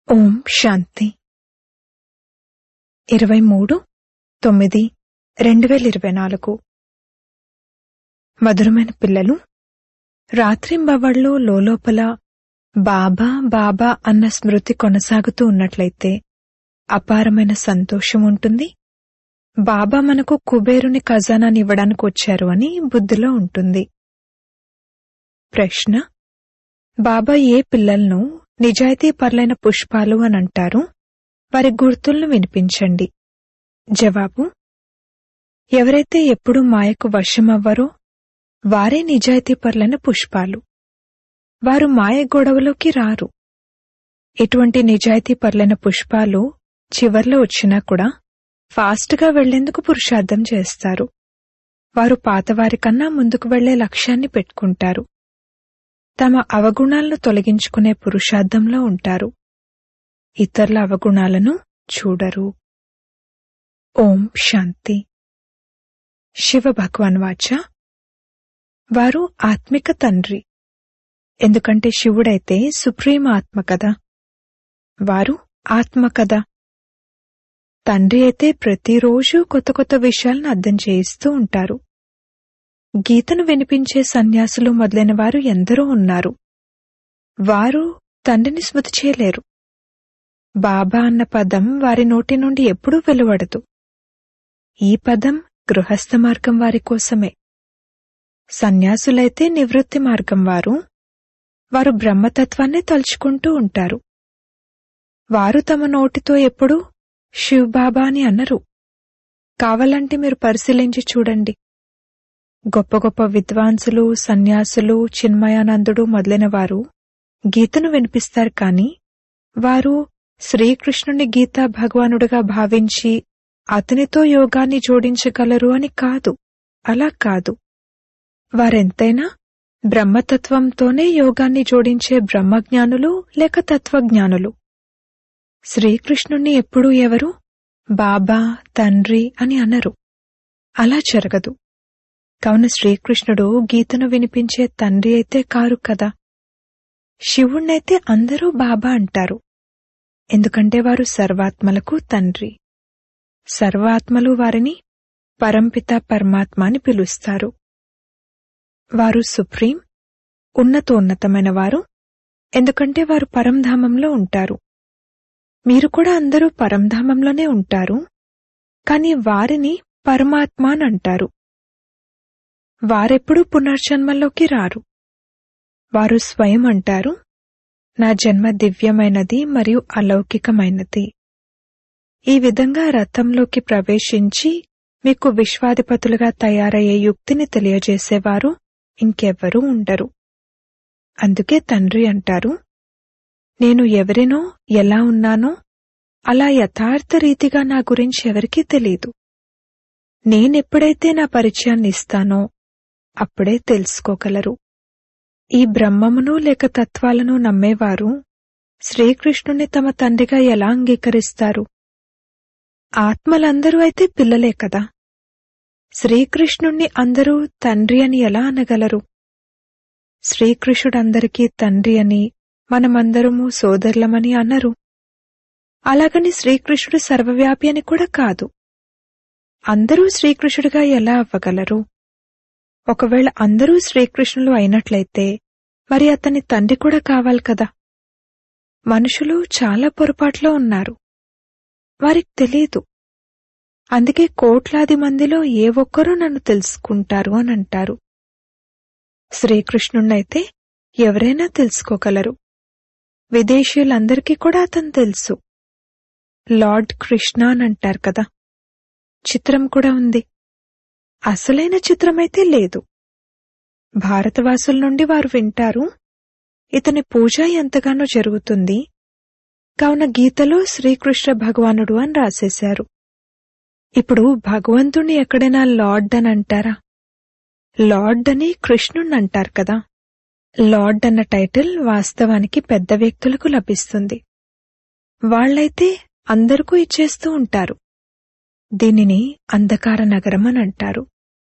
ఓం శాంతి ఇరవై మూడు తొమ్మిది రెండు వేల ఇరవై నాలుగు మధురమైన పిల్లలు రాత్రింబవళ్ళు లోలోపల బాబా బాబా అన్న స్మృతి కొనసాగుతూ ఉన్నట్లయితే అపారమైన సంతోషం ఉంటుంది బాబా మనకు కుబేరుని ఖజానాని ఇవ్వడానికి వచ్చారు అని బుద్ధిలో ఉంటుంది ప్రశ్న బాబా ఏ పిల్లలను నిజాయితీ పర్లైన పుష్పాలు అని అంటారు వారి గుర్తులను వినిపించండి జవాబు ఎవరైతే ఎప్పుడు మాయకు వశమవ్వరో వారే నిజాయితీ పర్లైన పుష్పాలు వారు మాయ గొడవలోకి రారు ఇటువంటి నిజాయితీ పర్లైన పుష్పాలు చివర్లో వచ్చినా కూడా ఫాస్ట్గా వెళ్లేందుకు పురుషార్థం చేస్తారు వారు పాతవారి కన్నా ముందుకు వెళ్లే లక్ష్యాన్ని పెట్టుకుంటారు తమ అవగుణాలను తొలగించుకునే పురుషార్థంలో ఉంటారు ఇతరుల అవగుణాలను చూడరు ఓం శాంతి శివ భగవాన్ వాచ వారు ఆత్మిక తండ్రి ఎందుకంటే శివుడైతే సుప్రీం ఆత్మ కదా వారు ఆత్మ కదా తండ్రి అయితే ప్రతిరోజు కొత్త కొత్త విషయాలను అర్థం చేయిస్తూ ఉంటారు గీతను వినిపించే సన్యాసులు మొదలైన వారు ఎందరో ఉన్నారు వారు తండ్రిని స్మృతి చేయలేరు బాబా అన్న పదం వారి నోటి నుండి ఎప్పుడూ వెలువడదు ఈ పదం గృహస్థ మార్గం వారి కోసమే సన్యాసులైతే నివృత్తి మార్గం వారు వారు బ్రహ్మతత్వాన్ని తలుచుకుంటూ ఉంటారు వారు తమ నోటితో ఎప్పుడూ శివ్ బాబా అని అన్నరు కావాలంటే మీరు పరిశీలించి చూడండి గొప్ప గొప్ప విద్వాంసులు సన్యాసులు చిన్మయానందుడు మొదలైన వారు గీతను వినిపిస్తారు కాని వారు శ్రీకృష్ణుని గీతా భగవానుడిగా భావించి అతనితో యోగాన్ని జోడించగలరు అని కాదు అలా కాదు వారెంతైనా బ్రహ్మతత్వంతోనే యోగాన్ని జోడించే బ్రహ్మజ్ఞానులు లేక తత్వజ్ఞానులు శ్రీకృష్ణుణ్ణి ఎప్పుడూ ఎవరు బాబా తండ్రి అని అనరు అలా జరగదు కావున శ్రీకృష్ణుడు గీతను వినిపించే తండ్రి అయితే కారు కదా శివుణ్ణైతే అందరూ బాబా అంటారు ఎందుకంటే వారు సర్వాత్మలకు తండ్రి సర్వాత్మలు వారిని పరంపిత పరమాత్మ అని పిలుస్తారు వారు సుప్రీం ఉన్నతోన్నతమైన వారు ఎందుకంటే వారు పరంధామంలో ఉంటారు మీరు కూడా అందరూ పరంధామంలోనే ఉంటారు కాని వారిని పరమాత్మ అని అంటారు వారెప్పుడూ పునర్జన్మల్లోకి రారు వారు స్వయం అంటారు నా జన్మ దివ్యమైనది మరియు అలౌకికమైనది ఈ విధంగా రథంలోకి ప్రవేశించి మీకు విశ్వాధిపతులుగా తయారయ్యే యుక్తిని తెలియజేసేవారు ఇంకెవ్వరూ ఉండరు అందుకే తండ్రి అంటారు నేను ఎవరినో ఎలా ఉన్నానో అలా యథార్థ రీతిగా నా గురించి ఎవరికీ తెలీదు నేనెప్పుడైతే నా పరిచయాన్ని ఇస్తానో అప్పుడే తెలుసుకోగలరు ఈ బ్రహ్మమును లేక తత్వాలను నమ్మేవారు శ్రీకృష్ణుని తమ తండ్రిగా ఎలా అంగీకరిస్తారు ఆత్మలందరూ అయితే పిల్లలే కదా శ్రీకృష్ణుణ్ణి అందరూ తండ్రి అని ఎలా అనగలరు శ్రీకృష్ణుడందరికీ తండ్రి అని మనమందరము సోదరులమని అన్నరు అలాగని శ్రీకృష్ణుడు సర్వవ్యాపి అని కూడా కాదు అందరూ శ్రీకృష్ణుడిగా ఎలా అవ్వగలరు ఒకవేళ అందరూ శ్రీకృష్ణులు అయినట్లయితే మరి అతని తండ్రి కూడా కావాలి కదా మనుషులు చాలా పొరపాట్లో ఉన్నారు వారికి తెలియదు అందుకే కోట్లాది మందిలో ఏ ఒక్కరూ నన్ను తెలుసుకుంటారు అని అంటారు శ్రీకృష్ణుణ్ణైతే ఎవరైనా తెలుసుకోగలరు విదేశీయులందరికీ కూడా అతను తెలుసు లార్డ్ కృష్ణ అని అంటారు కదా చిత్రం కూడా ఉంది అసలైన చిత్రమైతే లేదు భారతవాసుల నుండి వారు వింటారు ఇతని పూజ ఎంతగానో జరుగుతుంది కావున గీతలో శ్రీకృష్ణ భగవానుడు అని రాసేశారు ఇప్పుడు భగవంతుణ్ణి ఎక్కడైనా లార్డ్ అని అంటారా లార్డ్ అని కృష్ణుణ్ణి అంటారు కదా లార్డ్ అన్న టైటిల్ వాస్తవానికి పెద్ద వ్యక్తులకు లభిస్తుంది వాళ్లైతే అందరికూ ఇచ్చేస్తూ ఉంటారు దీనిని అంధకార నగరం అని అంటారు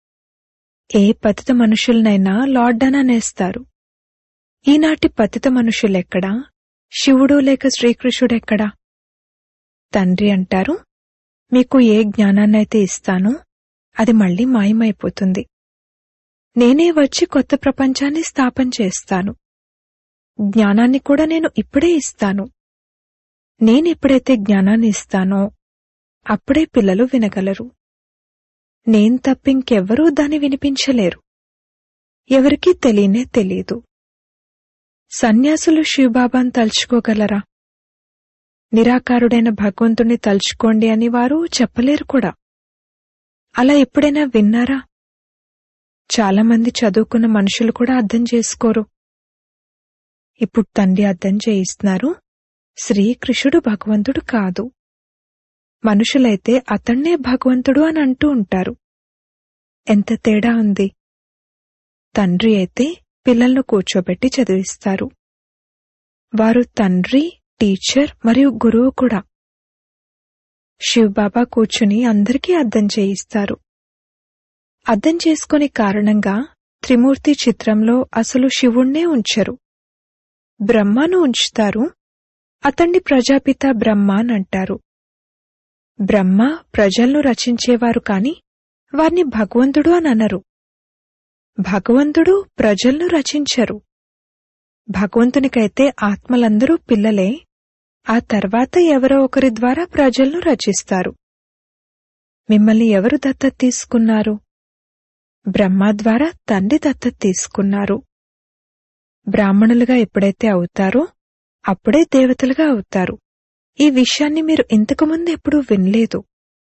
ఏ పతిత మనుషులనైనా లార్డ్ అని అనేస్తారు ఈనాటి పతిత మనుషులెక్కడా శివుడు లేక శ్రీకృష్ణుడెక్కడా తండ్రి అంటారు మీకు ఏ జ్ఞానాన్నైతే ఇస్తానో అది మళ్ళీ మాయమైపోతుంది నేనే వచ్చి కొత్త ప్రపంచాన్ని స్థాపన చేస్తాను జ్ఞానాన్ని కూడా నేను ఇప్పుడే ఇస్తాను నేనెప్పుడైతే జ్ఞానాన్ని ఇస్తానో అప్పుడే పిల్లలు వినగలరు నేను తప్పింకెవ్వరూ దాన్ని వినిపించలేరు ఎవరికీ తెలియనే తెలీదు సన్యాసులు శివబాబాను తలుచుకోగలరా నిరాకారుడైన భగవంతుణ్ణి తలుచుకోండి అని వారు చెప్పలేరు కూడా అలా ఎప్పుడైనా విన్నారా చాలామంది చదువుకున్న మనుషులు కూడా అర్థం చేసుకోరు ఇప్పుడు తండ్రి అర్థం చేయిస్తున్నారు శ్రీకృష్ణుడు భగవంతుడు కాదు మనుషులైతే అతన్నే భగవంతుడు అని అంటూ ఉంటారు ఎంత తేడా ఉంది తండ్రి అయితే పిల్లలను కూర్చోబెట్టి చదివిస్తారు వారు తండ్రి టీచర్ మరియు గురువు కూడా శివబాబా కూర్చుని అందరికీ అర్థం చేయిస్తారు అర్థం చేసుకుని కారణంగా త్రిమూర్తి చిత్రంలో అసలు శివుణ్ణే ఉంచరు బ్రహ్మను ఉంచుతారు అతన్ని ప్రజాపిత బ్రహ్మ అని అంటారు బ్రహ్మ ప్రజలను రచించేవారు కాని వారిని భగవంతుడు అని అనరు భగవంతుడు ప్రజలను రచించరు భగవంతునికైతే ఆత్మలందరూ పిల్లలే ఆ తర్వాత ఎవరో ఒకరి ద్వారా ప్రజలను రచిస్తారు మిమ్మల్ని ఎవరు దత్తత తీసుకున్నారు బ్రహ్మ ద్వారా తండ్రి దత్తత తీసుకున్నారు బ్రాహ్మణులుగా ఎప్పుడైతే అవుతారో అప్పుడే దేవతలుగా అవుతారు ఈ విషయాన్ని మీరు ఇంతకుముందు ఎప్పుడూ వినలేదు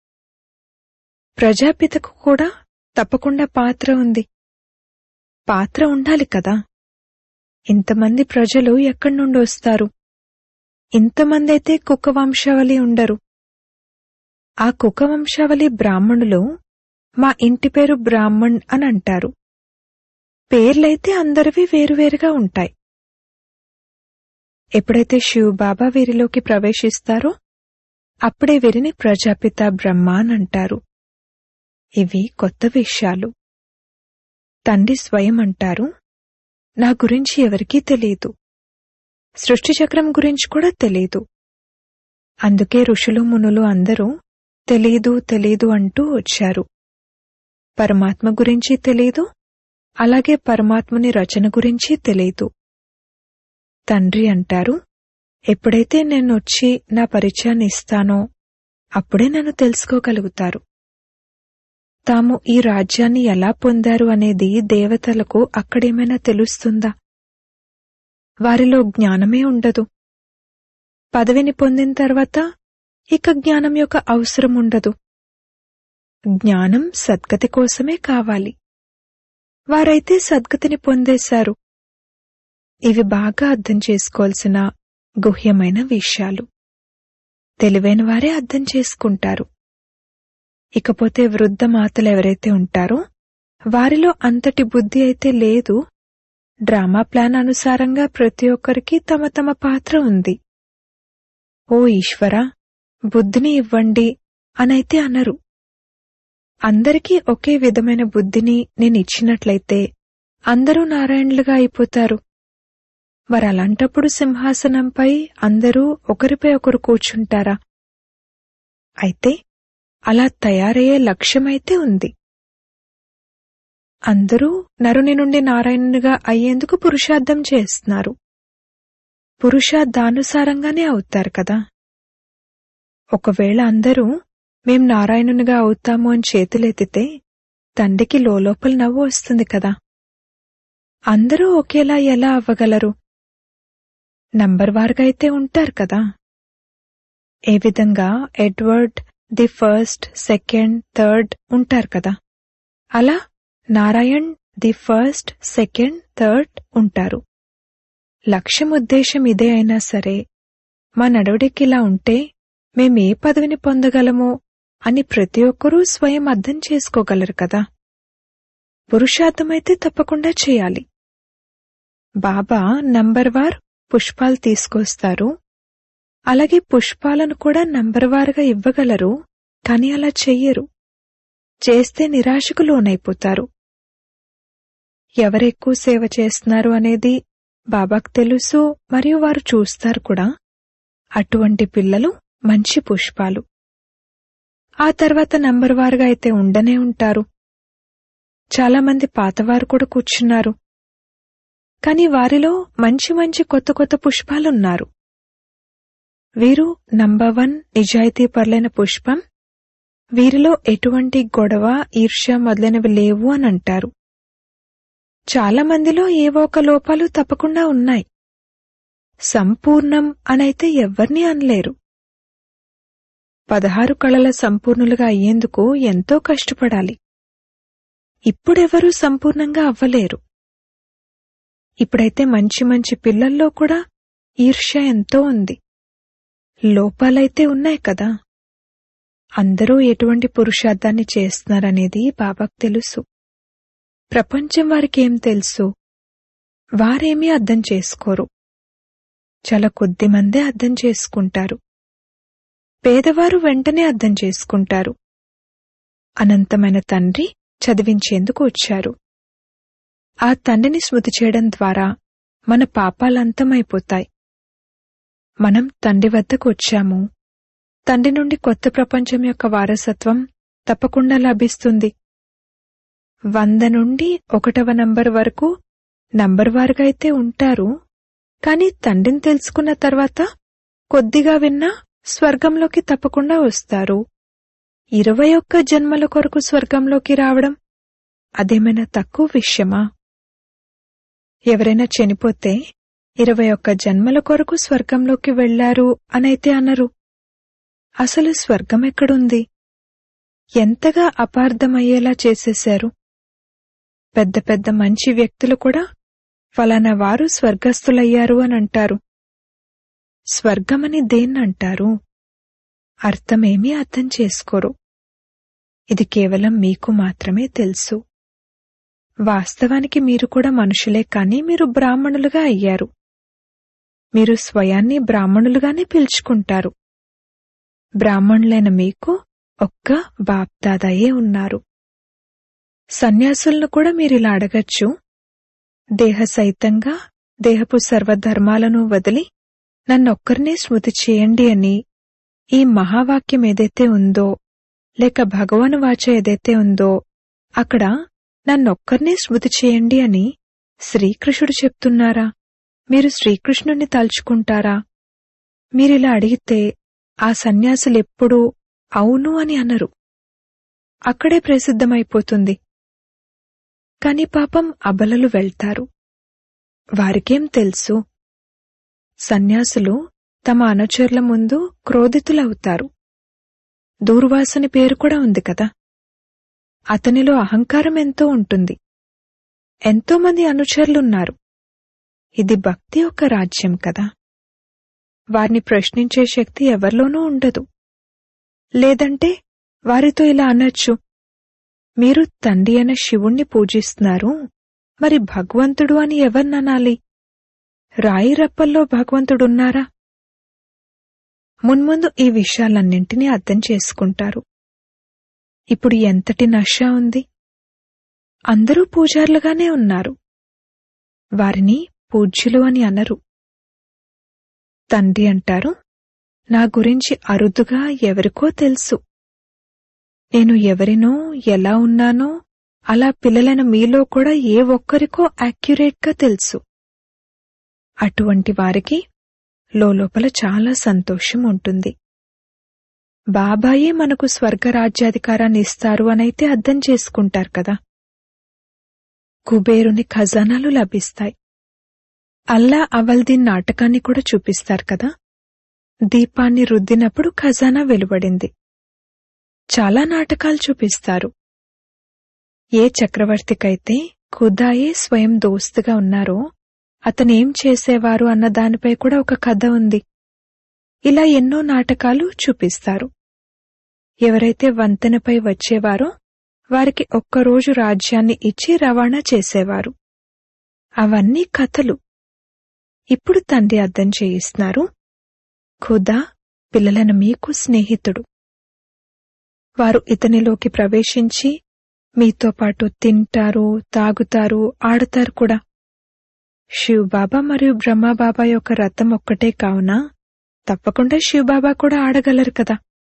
ప్రజాపితకు కూడా తప్పకుండా పాత్ర ఉంది పాత్ర ఉండాలి కదా ఇంతమంది ప్రజలు ఎక్కడి నుండి వస్తారు ఇంతమంది అయితే కుక్క వంశావళి ఉండరు ఆ కుక్క వంశావళి బ్రాహ్మణులు మా ఇంటి పేరు బ్రాహ్మణ్ అని అంటారు పేర్లైతే అందరివి వేరువేరుగా ఉంటాయి ఎప్పుడైతే శివ్ బాబా వీరిలోకి ప్రవేశిస్తారో అప్పుడే వీరిని ప్రజాపిత బ్రహ్మ అని అంటారు ఇవి కొత్త విషయాలు తండ్రి స్వయం అంటారు నా గురించి ఎవరికీ తెలియదు సృష్టి చక్రం గురించి కూడా తెలియదు అందుకే ఋషులు మునులు అందరూ తెలీదు తెలీదు అంటూ వచ్చారు పరమాత్మ గురించి తెలీదు అలాగే పరమాత్మని రచన గురించి తెలీదు తండ్రి అంటారు ఎప్పుడైతే నేను వచ్చి నా పరిచయాన్ని ఇస్తానో అప్పుడే నన్ను తెలుసుకోగలుగుతారు తాము ఈ రాజ్యాన్ని ఎలా పొందారు అనేది దేవతలకు అక్కడేమైనా తెలుస్తుందా వారిలో జ్ఞానమే ఉండదు పదవిని పొందిన తర్వాత ఇక జ్ఞానం యొక్క అవసరం ఉండదు జ్ఞానం సద్గతి కోసమే కావాలి వారైతే సద్గతిని పొందేశారు ఇవి బాగా అర్థం చేసుకోవాల్సిన గుహ్యమైన విషయాలు తెలివైన వారే అర్థం చేసుకుంటారు ఇకపోతే వృద్ధ మాతలు ఎవరైతే ఉంటారో వారిలో అంతటి బుద్ధి అయితే లేదు డ్రామా ప్లాన్ అనుసారంగా ప్రతి ఒక్కరికి తమ తమ పాత్ర ఉంది ఓ ఈశ్వర బుద్ధిని ఇవ్వండి అనైతే అనరు అందరికీ ఒకే విధమైన బుద్ధిని నేను ఇచ్చినట్లయితే అందరూ నారాయణులుగా అయిపోతారు మరి అలాంటప్పుడు సింహాసనంపై అందరూ ఒకరిపై ఒకరు కూర్చుంటారా అయితే అలా తయారయ్యే లక్ష్యమైతే ఉంది అందరూ నరుని నుండి నారాయణునిగా అయ్యేందుకు పురుషార్థం చేస్తున్నారు పురుషార్థానుసారంగానే అవుతారు కదా ఒకవేళ అందరూ మేం నారాయణునిగా అవుతాము అని చేతులెత్తితే తండ్రికి లోపల నవ్వు వస్తుంది కదా అందరూ ఒకేలా ఎలా అవ్వగలరు నంబర్ వారుగా అయితే ఉంటారు కదా ఏ విధంగా Edward the first second third ఉంటారు కదా అలా Narayan the first second third ఉంటారు లక్ష్యం ఉద్దేశం ఇదే అయినా సరే మా నడవడికిలా ఉంటే మేమే పదవిని పొందగలమో అని ప్రతి ఒక్కరూ స్వయం అర్థం చేసుకోగలరు కదా పురుషార్థమైతే తప్పకుండా చేయాలి బాబా నంబర్ వార్ పుష్పాలు తీసుకొస్తారు అలాగే పుష్పాలను కూడా నంబర్ వారుగా ఇవ్వగలరు కాని అలా చెయ్యరు చేస్తే నిరాశకు లోనైపోతారు ఎవరెక్కువ సేవ చేస్తున్నారు అనేది బాబాకు తెలుసు మరియు వారు చూస్తారు కూడా అటువంటి పిల్లలు మంచి పుష్పాలు ఆ తర్వాత నంబర్ వారుగా అయితే ఉండనే ఉంటారు చాలా మంది పాతవారు కూడా కూర్చున్నారు కాని వారిలో మంచి మంచి కొత్త కొత్త పుష్పాలున్నారు వీరు నంబర్ వన్ నిజాయితీ పరులైన పుష్పం వీరిలో ఎటువంటి గొడవ ఈర్ష్య మొదలైనవి లేవు అని అంటారు చాలా మందిలో ఏవో ఒక లోపాలు తప్పకుండా ఉన్నాయి సంపూర్ణం అనైతే ఎవ్వర్నీ అనలేరు పదహారు కళల సంపూర్ణులుగా అయ్యేందుకు ఎంతో కష్టపడాలి ఇప్పుడెవరూ సంపూర్ణంగా అవ్వలేరు ఇప్పుడైతే మంచి మంచి పిల్లల్లో కూడా ఈర్ష్య ఎంతో ఉంది లోపాలైతే ఉన్నాయి కదా అందరూ ఎటువంటి పురుషార్థాన్ని చేస్తున్నారనేది బాబాకు తెలుసు ప్రపంచం వారికేం తెలుసు వారేమీ అర్థం చేసుకోరు చాలా కొద్ది మందే అర్థం చేసుకుంటారు పేదవారు వెంటనే అర్థం చేసుకుంటారు అనంతమైన తండ్రి చదివించేందుకు వచ్చారు ఆ తండ్రిని స్మృతి చేయడం ద్వారా మన పాపాలంతమైపోతాయి మనం తండ్రి వద్దకు వచ్చాము తండ్రి నుండి కొత్త ప్రపంచం యొక్క వారసత్వం తప్పకుండా లభిస్తుంది వంద నుండి ఒకటవ నంబర్ వరకు నంబర్ వారుగా అయితే ఉంటారు కాని తండ్రిని తెలుసుకున్న తర్వాత కొద్దిగా విన్నా స్వర్గంలోకి తప్పకుండా వస్తారు ఇరవై ఒక్క జన్మల కొరకు స్వర్గంలోకి రావడం అదేమైనా తక్కువ విషయమా ఎవరైనా చనిపోతే ఇరవై ఒక్క జన్మల కొరకు స్వర్గంలోకి వెళ్లారు అనైతే అనరు అసలు స్వర్గం ఎక్కడుంది ఎంతగా అపార్థమయ్యేలా చేసేశారు పెద్ద పెద్ద మంచి వ్యక్తులు కూడా ఫలానా వారు స్వర్గస్థులయ్యారు అని అంటారు స్వర్గమని దేన్నంటారు అర్థమేమీ అర్థం చేసుకోరు ఇది కేవలం మీకు మాత్రమే తెలుసు వాస్తవానికి మీరు కూడా మనుషులే కాని మీరు బ్రాహ్మణులుగా అయ్యారు మీరు స్వయాన్ని బ్రాహ్మణులుగానే పిలుచుకుంటారు బ్రాహ్మణులైన మీకు ఒక్క బాప్దాదాయే ఉన్నారు సన్యాసులను కూడా మీరిలా అడగచ్చు దేహ సహితంగా దేహపు సర్వధర్మాలను వదిలి నన్నొక్కరినే స్మృతి చేయండి అని ఈ మహావాక్యం ఏదైతే ఉందో లేక భగవాను వాచ ఏదైతే ఉందో అక్కడ నన్నొక్కరినే స్మృతి చేయండి అని శ్రీకృష్ణుడు చెప్తున్నారా మీరు శ్రీకృష్ణుణ్ణి తలుచుకుంటారా మీరిలా అడిగితే ఆ సన్యాసులెప్పుడూ అవును అని అనరు అక్కడే ప్రసిద్ధమైపోతుంది కాని పాపం అబలలు వెళ్తారు వారికేం తెలుసు సన్యాసులు తమ అనుచరుల ముందు క్రోధితులవుతారు దూర్వాసుని పేరు కూడా ఉంది కదా అతనిలో అహంకారం ఎంతో ఉంటుంది ఎంతో మంది అనుచరులున్నారు ఇది భక్తి యొక్క రాజ్యం కదా వారిని ప్రశ్నించే శక్తి ఎవరిలోనూ ఉండదు లేదంటే వారితో ఇలా అనొచ్చు మీరు తండ్రి అయిన శివుణ్ణి పూజిస్తున్నారు మరి భగవంతుడు అని ఎవర్ననాలి రాయి రప్పల్లో భగవంతుడున్నారా మున్ముందు ఈ విషయాలన్నింటినీ అర్థం చేసుకుంటారు ఇప్పుడు ఎంతటి నష ఉంది అందరూ పూజారులుగానే ఉన్నారు వారిని పూజ్యులు అని అనరు తండ్రి అంటారు నా గురించి అరుదుగా ఎవరికో తెలుసు నేను ఎవరినో ఎలా ఉన్నానో అలా పిల్లలైన మీలో కూడా ఏ ఒక్కరికో యాక్యురేట్గా తెలుసు అటువంటి వారికి లోపల చాలా సంతోషం ఉంటుంది బాబాయే మనకు స్వర్గరాజ్యాధికారాన్ని ఇస్తారు అనైతే అర్థం చేసుకుంటారు కదా కుబేరుని ఖజానాలు లభిస్తాయి అల్లా అవల్దీన్ నాటకాన్ని కూడా చూపిస్తారు కదా దీపాన్ని రుద్దినప్పుడు ఖజానా వెలువడింది చాలా నాటకాలు చూపిస్తారు ఏ చక్రవర్తికైతే ఖుదాయే స్వయం దోస్తుగా ఉన్నారో అతనేం చేసేవారు అన్న దానిపై కూడా ఒక కథ ఉంది ఇలా ఎన్నో నాటకాలు చూపిస్తారు ఎవరైతే వంతెనపై వచ్చేవారో వారికి ఒక్కరోజు రాజ్యాన్ని ఇచ్చి రవాణా చేసేవారు అవన్నీ కథలు ఇప్పుడు తండ్రి అర్థం చేయిస్తున్నారు ఖుదా పిల్లలను మీకు స్నేహితుడు వారు ఇతనిలోకి ప్రవేశించి మీతో పాటు తింటారు తాగుతారు ఆడుతారు కూడా శివబాబా మరియు బ్రహ్మబాబా యొక్క రథం ఒక్కటే కావున తప్పకుండా శివబాబా కూడా ఆడగలరు కదా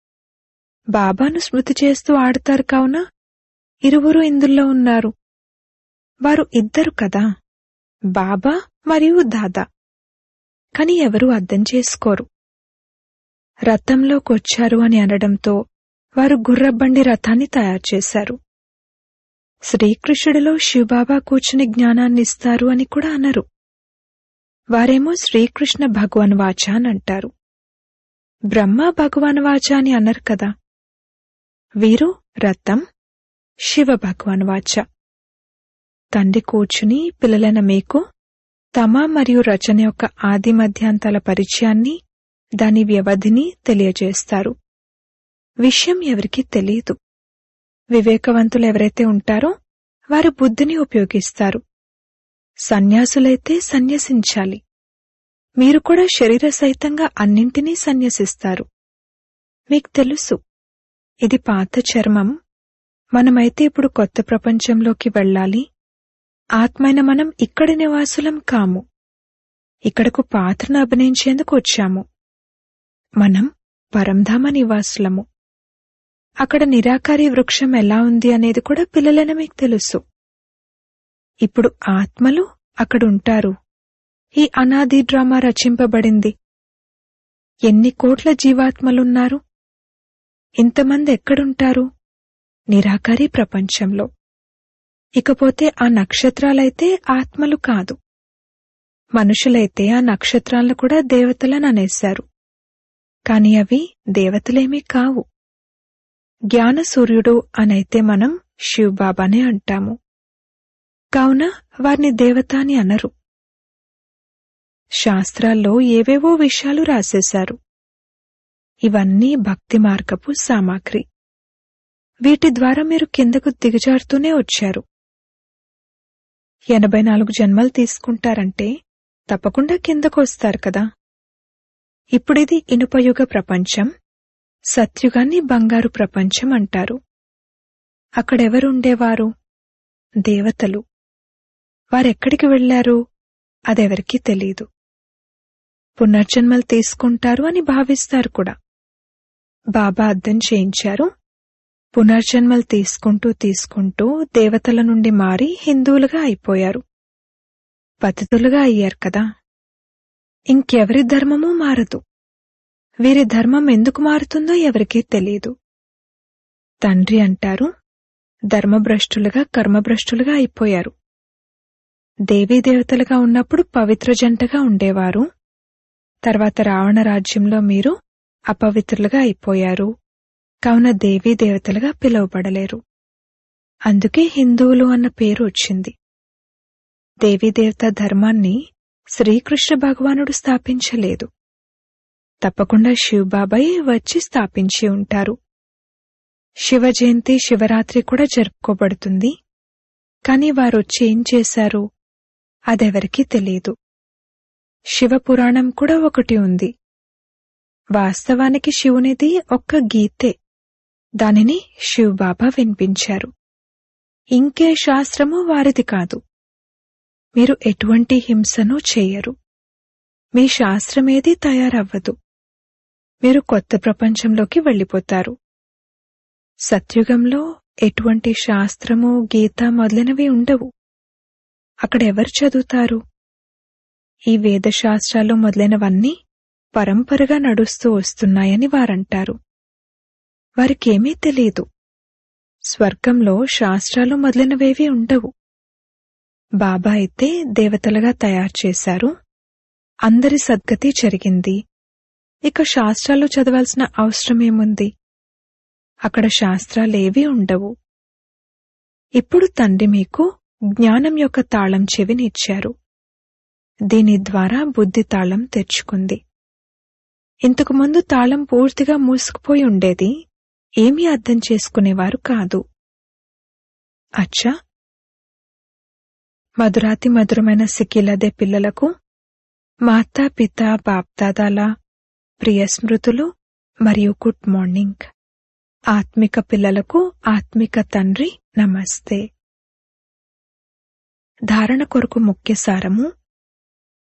బాబాను స్మృతి చేస్తూ ఆడతారు కావున ఇరువురు ఇందులో ఉన్నారు వారు ఇద్దరు కదా బాబా మరియు దాదా కాని ఎవరూ అర్థం చేసుకోరు రథంలోకొచ్చారు అని అనడంతో వారు గుర్రబండి రథాన్ని తయారు చేశారు శ్రీకృష్ణుడిలో శివబాబా కూర్చుని జ్ఞానాన్ని ఇస్తారు అని కూడా అనరు వారేమో శ్రీకృష్ణ భగవాన్ వాచ అని అంటారు బ్రహ్మ భగవాన్ వాచ అని అన్నారు కదా వీరు రథం శివ భగవాన్ వాచ తండ్రి కూర్చుని పిల్లలైన మీకు తమ మరియు రచన యొక్క ఆది మధ్యాంతాల పరిచయాన్ని దాని వ్యవధిని తెలియజేస్తారు విషయం ఎవరికీ తెలియదు వివేకవంతులు ఎవరైతే ఉంటారో వారు బుద్ధిని ఉపయోగిస్తారు సన్యాసులైతే సన్యసించాలి మీరు కూడా శరీర సహితంగా అన్నింటినీ సన్యసిస్తారు మీకు తెలుసు ఇది పాత చర్మం మనమైతే ఇప్పుడు కొత్త ప్రపంచంలోకి వెళ్ళాలి ఆత్మైన మనం ఇక్కడి నివాసులం కాము ఇక్కడకు పాత్రను అభినయించేందుకు వచ్చాము మనం పరంధామ నివాసులము అక్కడ నిరాకారి వృక్షం ఎలా ఉంది అనేది కూడా పిల్లలైన మీకు తెలుసు ఇప్పుడు ఆత్మలు అక్కడుంటారు ఈ అనాది డ్రామా రచింపబడింది ఎన్ని కోట్ల జీవాత్మలున్నారు ఇంతమంది ఎక్కడుంటారు నిరాకారి ప్రపంచంలో ఇకపోతే ఆ నక్షత్రాలైతే ఆత్మలు కాదు మనుషులైతే ఆ నక్షత్రాలను కూడా దేవతలను అనేశారు కాని అవి దేవతలేమీ కావు జ్ఞాన సూర్యుడు అనైతే మనం శివబాబానే అంటాము కావున వారిని దేవత అని అనరు శాస్త్రాల్లో ఏవేవో విషయాలు రాసేశారు ఇవన్నీ భక్తి మార్గపు సామాగ్రి వీటి ద్వారా మీరు కిందకు దిగజారుతూనే వచ్చారు ఎనభై నాలుగు జన్మలు తీసుకుంటారంటే తప్పకుండా కిందకు వస్తారు కదా ఇప్పుడిది ఇనుపయుగ ప్రపంచం సత్యుగాన్ని బంగారు ప్రపంచం అంటారు అక్కడెవరుండేవారు దేవతలు వారెక్కడికి వెళ్లారు అదెవరికీ తెలీదు పునర్జన్మలు తీసుకుంటారు అని భావిస్తారు కూడా బాబా అర్థం చేయించారు పునర్జన్మలు తీసుకుంటూ తీసుకుంటూ దేవతల నుండి మారి హిందువులుగా అయిపోయారు పతితులుగా అయ్యారు కదా ఇంకెవరి ధర్మమూ మారదు వీరి ధర్మం ఎందుకు మారుతుందో ఎవరికీ తెలియదు తండ్రి అంటారు ధర్మభ్రష్టులుగా కర్మభ్రష్టులుగా అయిపోయారు దేవీదేవతలుగా ఉన్నప్పుడు పవిత్ర జంటగా ఉండేవారు తర్వాత రావణ రాజ్యంలో మీరు అపవిత్రులుగా అయిపోయారు కావున దేవీ దేవతలుగా పిలువబడలేరు అందుకే హిందువులు అన్న పేరు వచ్చింది దేవీదేవత ధర్మాన్ని శ్రీకృష్ణ భగవానుడు స్థాపించలేదు తప్పకుండా శివబాబాయ్ వచ్చి స్థాపించి ఉంటారు శివ జయంతి శివరాత్రి కూడా జరుపుకోబడుతుంది కాని వారొచ్చి ఏం చేశారు అదెవరికీ తెలియదు శివపురాణం కూడా ఒకటి ఉంది వాస్తవానికి శివునిది ఒక్క గీతే దానిని శివబాబా వినిపించారు ఇంకే శాస్త్రము వారిది కాదు మీరు ఎటువంటి హింసను చేయరు మీ శాస్త్రమేదీ తయారవ్వదు మీరు కొత్త ప్రపంచంలోకి వెళ్ళిపోతారు సత్యుగంలో ఎటువంటి శాస్త్రము గీత మొదలైనవి ఉండవు అక్కడ ఎవరు చదువుతారు ఈ వేదశాస్త్రాలు మొదలైనవన్నీ పరంపరగా నడుస్తూ వస్తున్నాయని వారంటారు వారికేమీ తెలియదు స్వర్గంలో శాస్త్రాలు మొదలైనవేవీ ఉండవు బాబా అయితే దేవతలుగా తయారు చేశారు అందరి సద్గతి జరిగింది ఇక శాస్త్రాలు చదవాల్సిన అవసరమేముంది అక్కడ శాస్త్రాలేవీ ఉండవు ఇప్పుడు తండ్రి మీకు జ్ఞానం యొక్క తాళం చెవినిచ్చారు దీని ద్వారా బుద్ధి తాళం తెరుచుకుంది ఇంతకు ముందు తాళం పూర్తిగా మూసుకుపోయి ఉండేది ఏమీ అర్థం చేసుకునేవారు కాదు అచ్చా మధురాతి మధురమైన సిక్కిలదే పిల్లలకు మాతా పిత బాప్దాదాల ప్రియ స్మృతులు మరియు గుడ్ మార్నింగ్ ఆత్మిక పిల్లలకు ఆత్మిక తండ్రి నమస్తే ధారణ కొరకు ముఖ్య సారము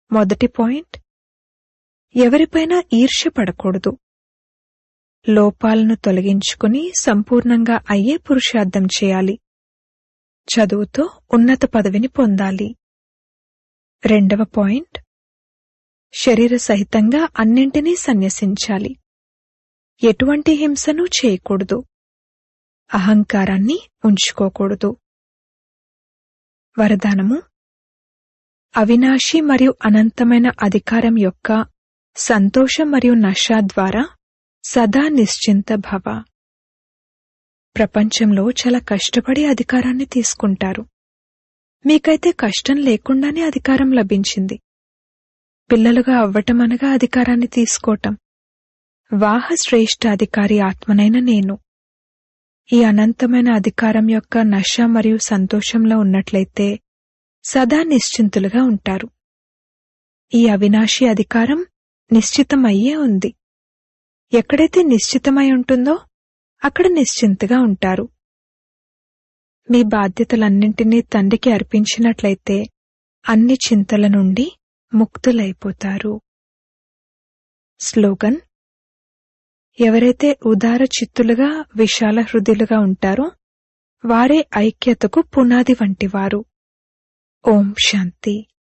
మొదటి పాయింట్ ఎవరిపైనా ఈర్ష్య పడకూడదు లోపాలను తొలగించుకుని సంపూర్ణంగా అయ్యే పురుషార్థం చేయాలి చదువుతో ఉన్నత పదవిని పొందాలి రెండవ పాయింట్ శరీర సహితంగా అన్నింటినీ సన్యసించాలి ఎటువంటి హింసను చేయకూడదు అహంకారాన్ని ఉంచుకోకూడదు వరదానము అవినాశి మరియు అనంతమైన అధికారం యొక్క సంతోషం మరియు నష ద్వారా సదా నిశ్చింత భవ ప్రపంచంలో చాలా కష్టపడి అధికారాన్ని తీసుకుంటారు మీకైతే కష్టం లేకుండానే అధికారం లభించింది పిల్లలుగా అవ్వటం అనగా అధికారాన్ని తీసుకోవటం వాహ శ్రేష్ఠ అధికారి ఆత్మనైన నేను ఈ అనంతమైన అధికారం యొక్క నష మరియు సంతోషంలో ఉన్నట్లయితే సదా నిశ్చింతులుగా ఉంటారు ఈ అవినాశి అధికారం నిశ్చితమయ్యే ఉంది ఎక్కడైతే నిశ్చితమై ఉంటుందో అక్కడ నిశ్చింతగా ఉంటారు మీ బాధ్యతలన్నింటినీ తండ్రికి అర్పించినట్లయితే అన్ని చింతల నుండి ముక్తులైపోతారు స్లోగన్ ఎవరైతే ఉదార చిత్తులుగా విశాల హృదయులుగా ఉంటారో వారే ఐక్యతకు పునాది వంటివారు ఓం శాంతి